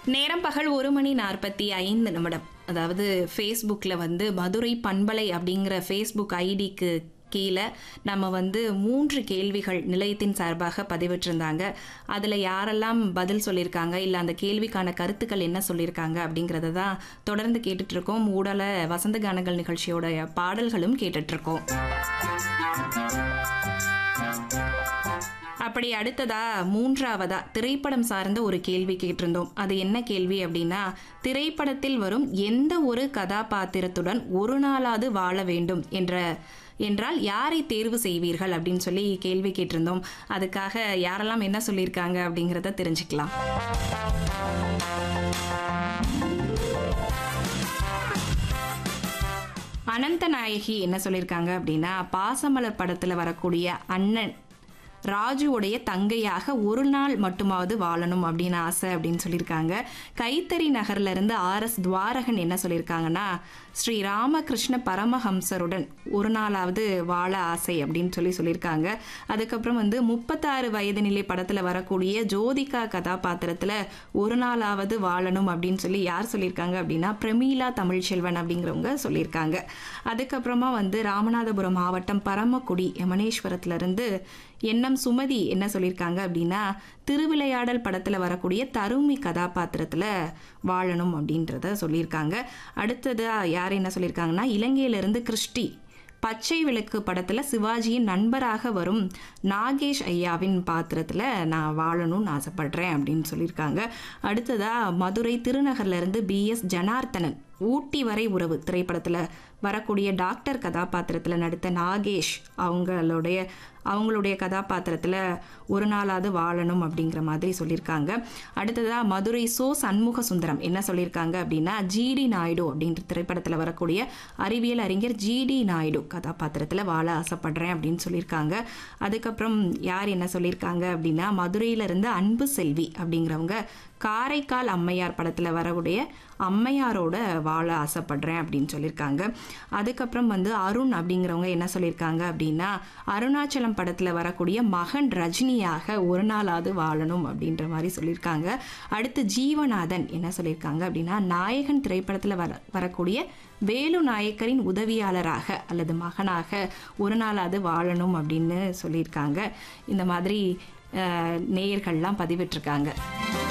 நேரம் பகல் ஒரு மணி நாற்பத்தி ஐந்து நிமிடம் அதாவது ஃபேஸ்புக்கில் வந்து மதுரை பண்பலை அப்படிங்கிற ஃபேஸ்புக் ஐடிக்கு கீழே நம்ம வந்து மூன்று கேள்விகள் நிலையத்தின் சார்பாக பதிவிட்டிருந்தாங்க அதில் யாரெல்லாம் பதில் சொல்லியிருக்காங்க இல்லை அந்த கேள்விக்கான கருத்துக்கள் என்ன சொல்லியிருக்காங்க அப்படிங்கிறத தான் தொடர்ந்து கேட்டுட்டு இருக்கோம் ஊடல வசந்த கானங்கள் நிகழ்ச்சியோட பாடல்களும் கேட்டுட்டு இருக்கோம் அப்படி அடுத்ததா மூன்றாவதா திரைப்படம் சார்ந்த ஒரு கேள்வி கேட்டிருந்தோம் அது என்ன கேள்வி அப்படின்னா திரைப்படத்தில் வரும் எந்த ஒரு கதாபாத்திரத்துடன் ஒரு நாளாவது வாழ வேண்டும் என்ற என்றால் யாரை தேர்வு செய்வீர்கள் அப்படின்னு சொல்லி கேள்வி கேட்டிருந்தோம் அதுக்காக யாரெல்லாம் என்ன சொல்லியிருக்காங்க அப்படிங்கிறத தெரிஞ்சுக்கலாம் அனந்தநாயகி என்ன சொல்லியிருக்காங்க அப்படின்னா பாசமலர் படத்தில் வரக்கூடிய அண்ணன் ராஜுவுடைய தங்கையாக ஒரு நாள் மட்டுமாவது வாழணும் அப்படின்னு ஆசை அப்படின்னு சொல்லியிருக்காங்க கைத்தறி நகர்ல இருந்து ஆர் எஸ் துவாரகன் என்ன சொல்லியிருக்காங்கன்னா ஸ்ரீ ராமகிருஷ்ண பரமஹம்சருடன் ஒரு நாளாவது வாழ ஆசை அப்படின்னு சொல்லி சொல்லியிருக்காங்க அதுக்கப்புறம் வந்து முப்பத்தாறு வயது நிலை படத்தில் வரக்கூடிய ஜோதிகா கதாபாத்திரத்தில் ஒரு நாளாவது வாழணும் அப்படின்னு சொல்லி யார் சொல்லியிருக்காங்க அப்படின்னா பிரமீளா தமிழ்ச்செல்வன் அப்படிங்கிறவங்க சொல்லியிருக்காங்க அதுக்கப்புறமா வந்து ராமநாதபுரம் மாவட்டம் பரமக்குடி யமனேஸ்வரத்துலேருந்து எண்ணம் சுமதி என்ன சொல்லியிருக்காங்க அப்படின்னா திருவிளையாடல் படத்தில் வரக்கூடிய தருமி கதாபாத்திரத்தில் வாழணும் அப்படின்றத சொல்லியிருக்காங்க அடுத்தது யார் என்ன சொல்லியிருக்காங்கன்னா இலங்கையிலிருந்து கிறிஸ்டி பச்சை விளக்கு படத்தில் சிவாஜியின் நண்பராக வரும் நாகேஷ் ஐயாவின் பாத்திரத்தில் நான் வாழணும்னு ஆசைப்படுறேன் அப்படின்னு சொல்லியிருக்காங்க அடுத்ததாக மதுரை திருநகர்ல இருந்து பிஎஸ் ஜனார்த்தனன் ஊட்டி வரை உறவு திரைப்படத்தில் வரக்கூடிய டாக்டர் கதாபாத்திரத்தில் நடித்த நாகேஷ் அவங்களுடைய அவங்களுடைய கதாபாத்திரத்தில் ஒரு நாளாவது வாழணும் அப்படிங்கிற மாதிரி சொல்லியிருக்காங்க அடுத்ததாக மதுரை சோ சண்முக சுந்தரம் என்ன சொல்லியிருக்காங்க அப்படின்னா ஜிடி நாயுடு அப்படின்ற திரைப்படத்தில் வரக்கூடிய அறிவியல் அறிஞர் ஜிடி நாயுடு கதாபாத்திரத்தில் வாழ ஆசைப்படுறேன் அப்படின்னு சொல்லியிருக்காங்க அதுக்கப்புறம் யார் என்ன சொல்லியிருக்காங்க அப்படின்னா மதுரையிலிருந்து அன்பு செல்வி அப்படிங்கிறவங்க காரைக்கால் அம்மையார் படத்தில் வரக்கூடிய அம்மையாரோட வாழ ஆசைப்படுறேன் அப்படின்னு சொல்லியிருக்காங்க அதுக்கப்புறம் வந்து அருண் அப்படிங்கிறவங்க என்ன சொல்லியிருக்காங்க அப்படின்னா அருணாச்சலம் படத்தில் வரக்கூடிய மகன் ரஜினியாக ஒரு நாளாவது வாழணும் அப்படின்ற மாதிரி சொல்லியிருக்காங்க அடுத்து ஜீவநாதன் என்ன சொல்லியிருக்காங்க அப்படின்னா நாயகன் திரைப்படத்தில் வர வரக்கூடிய வேலு நாயக்கரின் உதவியாளராக அல்லது மகனாக ஒரு நாளாவது வாழணும் அப்படின்னு சொல்லியிருக்காங்க இந்த மாதிரி நேயர்கள்லாம் பதிவிட்டிருக்காங்க